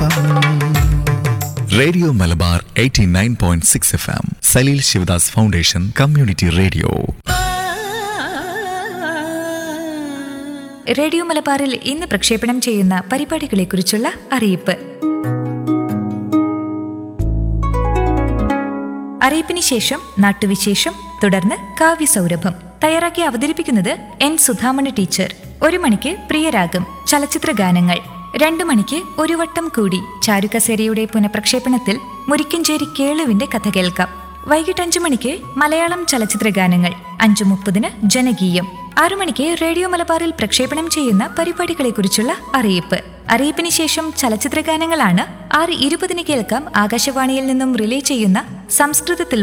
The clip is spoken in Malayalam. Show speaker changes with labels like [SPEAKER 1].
[SPEAKER 1] സൗരഭം
[SPEAKER 2] radio Malabar 89.6 F M Saleel Sivadas foundation community radio
[SPEAKER 3] radio മലബാറിൽ ഇന്ന് പ്രക്ഷേപണം ചെയ്യുന്ന പരിപാടികളെക്കുറിച്ചുള്ള അറിയിപ്പ് അറിയിപ്പിന് ശേഷം നാട്ടുവിശേഷം തുടർന്ന് കാവ്യസൗരഭം തയ്യാറാക്കി അവതരിപ്പിക്കുന്നത് എൻ സുധാമണി ടീച്ചർ ഒരു മണിക്ക് പ്രിയരാഗം ചലച്ചിത്ര ഗാനങ്ങൾ രണ്ടു മണിക്ക് ഒരു വട്ടം കൂടി ചാരുകസേരയുടെ പുനഃപ്രക്ഷേപണത്തിൽ മുരിക്കഞ്ചേരി കേളുവിന്റെ കഥ കേൾക്കാം വൈകിട്ട് അഞ്ചു മണിക്ക് മലയാളം ചലച്ചിത്ര ഗാനങ്ങൾ അഞ്ചു മുപ്പതിന് ജനകീയം ആറു മണിക്ക് റേഡിയോ മലബാറിൽ പ്രക്ഷേപണം ചെയ്യുന്ന പരിപാടികളെക്കുറിച്ചുള്ള അറിയിപ്പ് അറിയിപ്പിന് ശേഷം ചലച്ചിത്ര ഗാനങ്ങളാണ് ആറ് ഇരുപതിന് കേൾക്കാം ആകാശവാണിയിൽ നിന്നും റിലേ ചെയ്യുന്ന സംസ്കൃതത്തിൽ